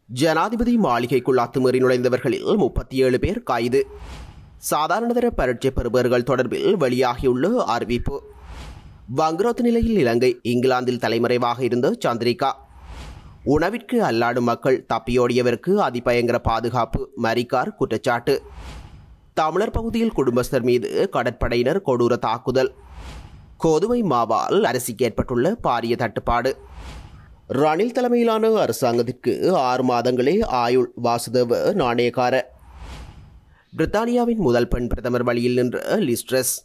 ஜனாதிபதி மாளிகைக்குள் அத்துமீறி நுழைந்தவர்களில் முப்பத்தி ஏழு பேர் கைது சாதாரணதர பரீட்சை பெறுபவர்கள் தொடர்பில் வெளியாகியுள்ள அறிவிப்பு வங்குரோத்து நிலையில் இலங்கை இங்கிலாந்தில் தலைமறைவாக இருந்த சந்திரிகா உணவிற்கு அல்லாடும் மக்கள் தப்பியோடியவருக்கு அதிபயங்கர பாதுகாப்பு மரிக்கார் குற்றச்சாட்டு தமிழர் பகுதியில் குடும்பஸ்தர் மீது கடற்படையினர் கொடூர தாக்குதல் கோதுமை மாவால் அரிசிக்கு ஏற்பட்டுள்ள பாரிய தட்டுப்பாடு ரணில் தலைமையிலான அரசாங்கத்திற்கு ஆறு மாதங்களே ஆயுள் வாசுதேவ நாணயக்கார பிரித்தானியாவின் முதல் பெண் பிரதமர் வழியில் நின்ற லிஸ்ட்ரஸ்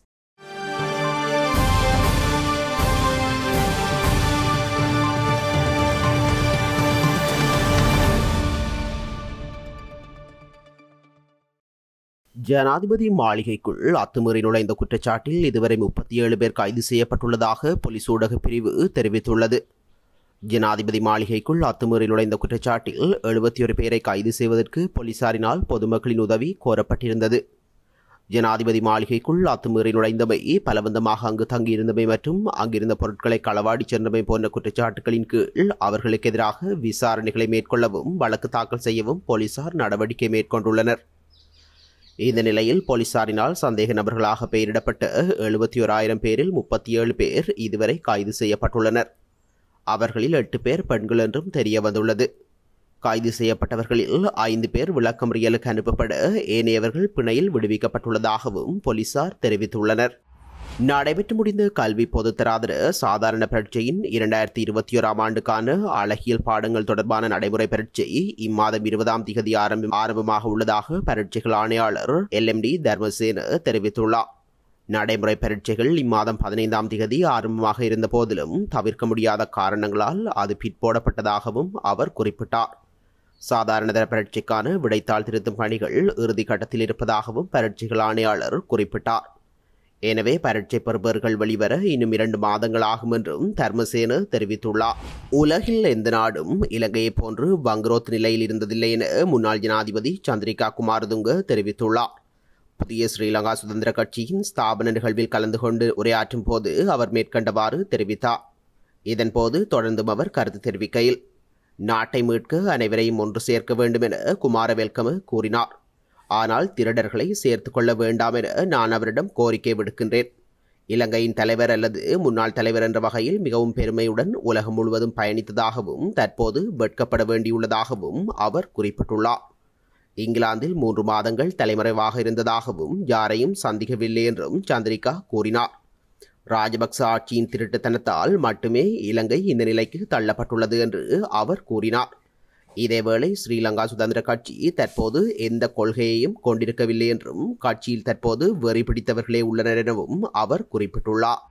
ஜனாதிபதி மாளிகைக்குள் அத்துமீறி நுழைந்த குற்றச்சாட்டில் இதுவரை முப்பத்தி ஏழு பேர் கைது செய்யப்பட்டுள்ளதாக போலீஸ் ஊடகப் பிரிவு தெரிவித்துள்ளது ஜனாதிபதி மாளிகைக்குள் அத்துமீறி நுழைந்த குற்றச்சாட்டில் எழுபத்தி ஒரு பேரை கைது செய்வதற்கு போலீசாரினால் பொதுமக்களின் உதவி கோரப்பட்டிருந்தது ஜனாதிபதி மாளிகைக்குள் அத்துமீறி நுழைந்தமை பலவந்தமாக அங்கு தங்கியிருந்தமை மற்றும் அங்கிருந்த பொருட்களை களவாடிச் சென்றமை போன்ற குற்றச்சாட்டுகளின் கீழ் அவர்களுக்கு எதிராக விசாரணைகளை மேற்கொள்ளவும் வழக்கு தாக்கல் செய்யவும் போலீசார் நடவடிக்கை மேற்கொண்டுள்ளனர் இந்த நிலையில் போலீசாரினால் சந்தேக நபர்களாக பெயரிடப்பட்ட எழுபத்தி ஓராயிரம் பேரில் முப்பத்தி ஏழு பேர் இதுவரை கைது செய்யப்பட்டுள்ளனர் அவர்களில் எட்டு பேர் பெண்கள் என்றும் தெரிய வந்துள்ளது கைது செய்யப்பட்டவர்களில் ஐந்து பேர் விளக்கமறியலுக்கு அனுப்பப்பட ஏனையவர்கள் பிணையில் விடுவிக்கப்பட்டுள்ளதாகவும் போலீசார் தெரிவித்துள்ளனர் நடைபெற்று முடிந்த கல்வி பொதுத்தராதர சாதாரண பரீட்சையின் இரண்டாயிரத்தி இருபத்தி ஓராம் ஆண்டுக்கான அழகியல் பாடங்கள் தொடர்பான நடைமுறை பரீட்சை இம்மாதம் இருபதாம் திகதி ஆரம்பம் ஆரம்பமாக உள்ளதாக பரீட்சைகள் ஆணையாளர் எல் எம் டி தர்மசேன தெரிவித்துள்ளார் நடைமுறை பரீட்சைகள் இம்மாதம் பதினைந்தாம் திகதி ஆரம்பமாக இருந்த போதிலும் தவிர்க்க முடியாத காரணங்களால் அது பிற்போடப்பட்டதாகவும் அவர் குறிப்பிட்டார் சாதாரணதர பரீட்சைக்கான விடைத்தாள் திருத்தும் பணிகள் இறுதி கட்டத்தில் இருப்பதாகவும் பரீட்சைகள் ஆணையாளர் குறிப்பிட்டார் எனவே பரீட்சை பெறுபவர்கள் வெளிவர இன்னும் இரண்டு மாதங்கள் ஆகும் என்றும் தர்மசேன தெரிவித்துள்ளார் உலகில் எந்த நாடும் இலங்கையை போன்று வங்குரோத் நிலையில் இருந்ததில்லை என முன்னாள் ஜனாதிபதி சந்திரிகா குமாரதுங்க தெரிவித்துள்ளார் புதிய ஸ்ரீலங்கா சுதந்திர கட்சியின் ஸ்தாபன நிகழ்வில் கலந்து கொண்டு உரையாற்றும் போது அவர் மேற்கண்டவாறு தெரிவித்தார் இதன்போது தொடர்ந்தும் அவர் கருத்து தெரிவிக்கையில் நாட்டை மீட்க அனைவரையும் ஒன்று சேர்க்க வேண்டும் என குமார வெல்கம கூறினார் ஆனால் திருடர்களை சேர்த்து கொள்ள வேண்டாம் என நான் அவரிடம் கோரிக்கை விடுக்கின்றேன் இலங்கையின் தலைவர் அல்லது முன்னாள் தலைவர் என்ற வகையில் மிகவும் பெருமையுடன் உலகம் முழுவதும் பயணித்ததாகவும் தற்போது வெட்கப்பட வேண்டியுள்ளதாகவும் அவர் குறிப்பிட்டுள்ளார் இங்கிலாந்தில் மூன்று மாதங்கள் தலைமறைவாக இருந்ததாகவும் யாரையும் சந்திக்கவில்லை என்றும் சந்திரிகா கூறினார் ராஜபக்ச ஆட்சியின் திருட்டுத்தனத்தால் மட்டுமே இலங்கை இந்த நிலைக்கு தள்ளப்பட்டுள்ளது என்று அவர் கூறினார் இதேவேளை ஸ்ரீலங்கா சுதந்திர கட்சி தற்போது எந்த கொள்கையையும் கொண்டிருக்கவில்லை என்றும் கட்சியில் தற்போது வெறி பிடித்தவர்களே உள்ளனர் எனவும் அவர் குறிப்பிட்டுள்ளார்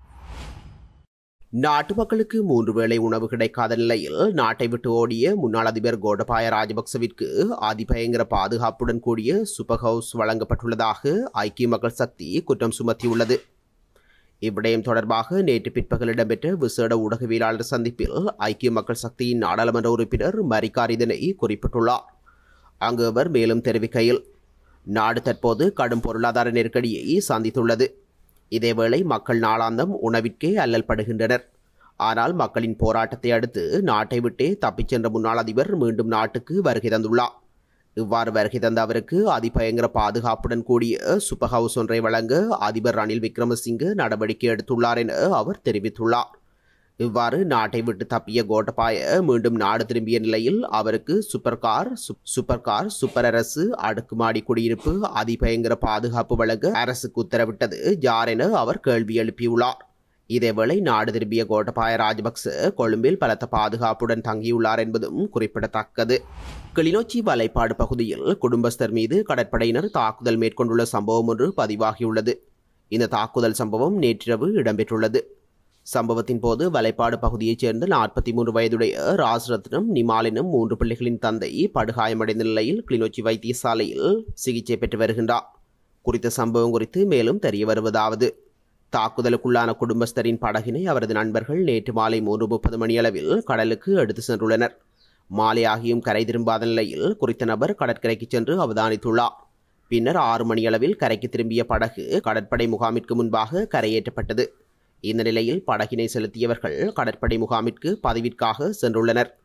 நாட்டு மக்களுக்கு மூன்று வேளை உணவு கிடைக்காத நிலையில் நாட்டை விட்டு ஓடிய முன்னாள் அதிபர் கோடபாய ராஜபக்சவிற்கு அதிபயங்கர பாதுகாப்புடன் கூடிய சூப்பர் ஹவுஸ் வழங்கப்பட்டுள்ளதாக ஐக்கிய மக்கள் சக்தி குற்றம் சுமத்தியுள்ளது இவ்விடயம் தொடர்பாக நேற்று பிற்பகல் இடம்பெற்ற விசேட ஊடகவியலாளர் சந்திப்பில் ஐக்கிய மக்கள் சக்தியின் நாடாளுமன்ற உறுப்பினர் மரிக்கார் இதனை குறிப்பிட்டுள்ளார் அங்கு அவர் மேலும் தெரிவிக்கையில் நாடு தற்போது கடும் பொருளாதார நெருக்கடியை சந்தித்துள்ளது இதேவேளை மக்கள் நாளாந்தம் உணவிற்கே அல்லல் படுகின்றனர் ஆனால் மக்களின் போராட்டத்தை அடுத்து நாட்டை விட்டே தப்பிச் சென்ற முன்னாள் அதிபர் மீண்டும் நாட்டுக்கு வருகை தந்துள்ளார் இவ்வாறு வருகை தந்த அவருக்கு அதிபயங்கர பாதுகாப்புடன் கூடிய சூப்பர் ஹவுஸ் ஒன்றை வழங்க அதிபர் ரணில் விக்ரமசிங்கே நடவடிக்கை எடுத்துள்ளார் என அவர் தெரிவித்துள்ளார் இவ்வாறு நாட்டை விட்டு தப்பிய கோட்டபாய மீண்டும் நாடு திரும்பிய நிலையில் அவருக்கு super car super car super அரசு அடுக்குமாடி குடியிருப்பு அதிபயங்கர பாதுகாப்பு வழங்க அரசுக்கு உத்தரவிட்டது யார் என அவர் கேள்வி எழுப்பியுள்ளார் இதேவேளை நாடு திரும்பிய கோட்டபாய ராஜபக்ச கொழும்பில் பலத்த பாதுகாப்புடன் தங்கியுள்ளார் என்பதும் குறிப்பிடத்தக்கது கிளிநொச்சி வலைப்பாடு பகுதியில் குடும்பஸ்தர் மீது கடற்படையினர் தாக்குதல் மேற்கொண்டுள்ள சம்பவம் ஒன்று பதிவாகியுள்ளது இந்த தாக்குதல் சம்பவம் நேற்றிரவு இடம்பெற்றுள்ளது சம்பவத்தின் போது வலைப்பாடு பகுதியைச் சேர்ந்த நாற்பத்தி மூன்று வயதுடைய ராஜ்ரத்னம் நிமாலினும் மூன்று பிள்ளைகளின் தந்தை படுகாயமடைந்த நிலையில் கிளிநொச்சி வைத்தியசாலையில் சிகிச்சை பெற்று வருகின்றார் குறித்த சம்பவம் குறித்து மேலும் தெரிய வருவதாவது தாக்குதலுக்குள்ளான குடும்பஸ்தரின் படகினை அவரது நண்பர்கள் நேற்று மாலை மூன்று முப்பது மணியளவில் கடலுக்கு எடுத்து சென்றுள்ளனர் மாலை ஆகியும் கரை திரும்பாத நிலையில் குறித்த நபர் கடற்கரைக்கு சென்று அவதானித்துள்ளார் பின்னர் ஆறு மணியளவில் கரைக்கு திரும்பிய படகு கடற்படை முகாமிற்கு முன்பாக கரையேற்றப்பட்டது இந்த நிலையில் படகினை செலுத்தியவர்கள் கடற்படை முகாமிற்கு பதவிற்காக சென்றுள்ளனர்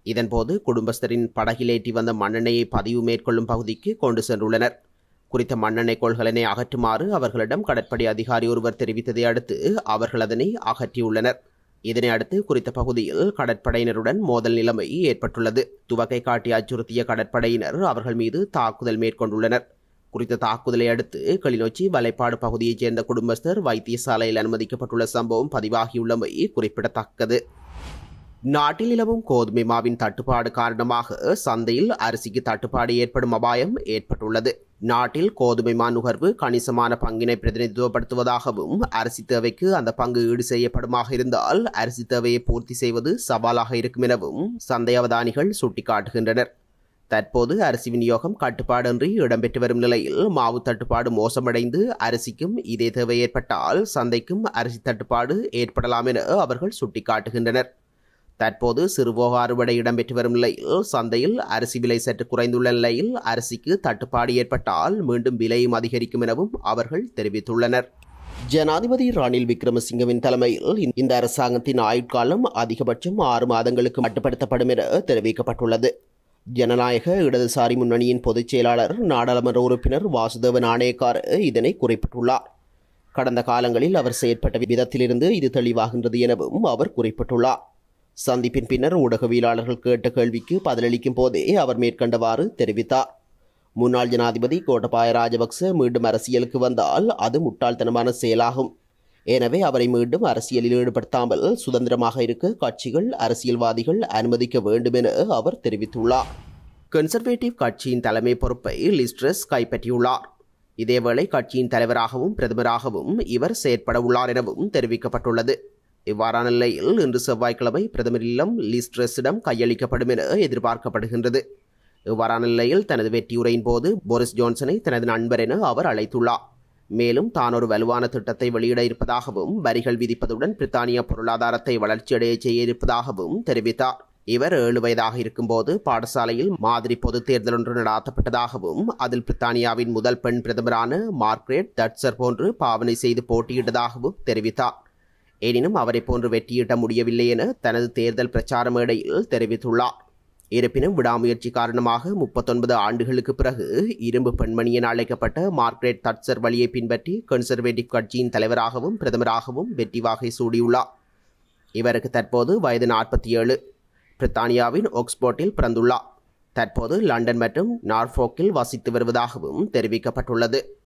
இதன்போது குடும்பஸ்தரின் படகிலேற்றி வந்த மண்ணெண்ணெயை பதிவு மேற்கொள்ளும் பகுதிக்கு கொண்டு சென்றுள்ளனர் குறித்த மண்ணெண்ணெய் கொள்கலனை அகற்றுமாறு அவர்களிடம் கடற்படை அதிகாரி ஒருவர் தெரிவித்ததை அடுத்து அவர்கள் அதனை அகற்றியுள்ளனர் இதனை அடுத்து குறித்த பகுதியில் கடற்படையினருடன் மோதல் நிலைமை ஏற்பட்டுள்ளது துவக்கை காட்டி அச்சுறுத்திய கடற்படையினர் அவர்கள் மீது தாக்குதல் மேற்கொண்டுள்ளனர் குறித்த தாக்குதலை அடுத்து கிளிநொச்சி வலைப்பாடு பகுதியைச் சேர்ந்த குடும்பஸ்தர் வைத்தியசாலையில் அனுமதிக்கப்பட்டுள்ள சம்பவம் பதிவாகியுள்ளமை குறிப்பிடத்தக்கது நாட்டில் நிலவும் கோதுமை மாவின் தட்டுப்பாடு காரணமாக சந்தையில் அரிசிக்கு தட்டுப்பாடு ஏற்படும் அபாயம் ஏற்பட்டுள்ளது நாட்டில் கோதுமை மா நுகர்வு கணிசமான பங்கினை பிரதிநிதித்துவப்படுத்துவதாகவும் அரிசி தேவைக்கு அந்த பங்கு ஈடு செய்யப்படுமாக இருந்தால் அரிசி தேவையை பூர்த்தி செய்வது சவாலாக இருக்கும் எனவும் சந்தை அவதானிகள் சுட்டிக்காட்டுகின்றனர் தற்போது அரிசி விநியோகம் கட்டுப்பாடின்றி இடம்பெற்று வரும் நிலையில் மாவு தட்டுப்பாடு மோசமடைந்து அரிசிக்கும் இதே தேவை ஏற்பட்டால் சந்தைக்கும் அரிசி தட்டுப்பாடு ஏற்படலாம் என அவர்கள் சுட்டிக்காட்டுகின்றனர் தற்போது சிறுபோக அறுவடை இடம்பெற்று வரும் நிலையில் சந்தையில் அரிசி விலை சற்று குறைந்துள்ள நிலையில் அரிசிக்கு தட்டுப்பாடு ஏற்பட்டால் மீண்டும் விலையும் அதிகரிக்கும் எனவும் அவர்கள் தெரிவித்துள்ளனர் ஜனாதிபதி ரணில் விக்ரமசிங்கவின் தலைமையில் இந்த அரசாங்கத்தின் ஆயுட்காலம் அதிகபட்சம் ஆறு மாதங்களுக்கு மட்டுப்படுத்தப்படும் என தெரிவிக்கப்பட்டுள்ளது ஜனநாயக இடதுசாரி முன்னணியின் பொதுச் செயலாளர் நாடாளுமன்ற உறுப்பினர் வாசுதேவ நாணயக்கார் இதனை குறிப்பிட்டுள்ளார் கடந்த காலங்களில் அவர் செயற்பட்ட விதத்திலிருந்து இது தெளிவாகின்றது எனவும் அவர் குறிப்பிட்டுள்ளார் சந்திப்பின் பின்னர் ஊடகவியலாளர்கள் கேட்ட கேள்விக்கு பதிலளிக்கும் போதே அவர் மேற்கண்டவாறு தெரிவித்தார் முன்னாள் ஜனாதிபதி கோட்டபாய ராஜபக்ச மீண்டும் அரசியலுக்கு வந்தால் அது முட்டாள்தனமான செயலாகும் எனவே அவரை மீண்டும் அரசியலில் ஈடுபடுத்தாமல் சுதந்திரமாக இருக்க கட்சிகள் அரசியல்வாதிகள் அனுமதிக்க வேண்டும் என அவர் தெரிவித்துள்ளார் கன்சர்வேட்டிவ் கட்சியின் தலைமை பொறுப்பை லிஸ்ட்ரஸ் கைப்பற்றியுள்ளார் இதேவேளை கட்சியின் தலைவராகவும் பிரதமராகவும் இவர் செயற்பட உள்ளார் எனவும் தெரிவிக்கப்பட்டுள்ளது இவ்வாறான நிலையில் இன்று செவ்வாய்க்கிழமை பிரதமர் இல்லம் லிஸ்ட்ரஸிடம் கையளிக்கப்படும் என எதிர்பார்க்கப்படுகின்றது இவ்வாறான நிலையில் தனது வெற்றியுரையின் போது போரிஸ் ஜான்சனை தனது நண்பர் என அவர் அழைத்துள்ளார் மேலும் தான் ஒரு வலுவான திட்டத்தை வெளியிட இருப்பதாகவும் வரிகள் விதிப்பதுடன் பிரித்தானிய பொருளாதாரத்தை வளர்ச்சியடைய செய்ய இருப்பதாகவும் தெரிவித்தார் இவர் ஏழு வயதாக இருக்கும்போது பாடசாலையில் மாதிரி பொது தேர்தல் ஒன்று நடாத்தப்பட்டதாகவும் அதில் பிரித்தானியாவின் முதல் பெண் பிரதமரான மார்க்ரெட் தட்சர் போன்று பாவனை செய்து போட்டியிட்டதாகவும் தெரிவித்தார் எனினும் அவரை போன்று வெற்றியிட்ட முடியவில்லை என தனது தேர்தல் பிரச்சார மேடையில் தெரிவித்துள்ளார் இருப்பினும் விடாமுயற்சி காரணமாக முப்பத்தொன்பது ஆண்டுகளுக்கு பிறகு இரும்பு பெண்மணி என அழைக்கப்பட்ட மார்க்ரெட் தட்சர் வழியை பின்பற்றி கன்சர்வேட்டிவ் கட்சியின் தலைவராகவும் பிரதமராகவும் வெற்றி வாகை சூடியுள்ளார் இவருக்கு தற்போது வயது நாற்பத்தி ஏழு பிரித்தானியாவின் ஒக்ஸ்போர்ட்டில் பிறந்துள்ளார் தற்போது லண்டன் மற்றும் நார்ஃபோக்கில் வசித்து வருவதாகவும் தெரிவிக்கப்பட்டுள்ளது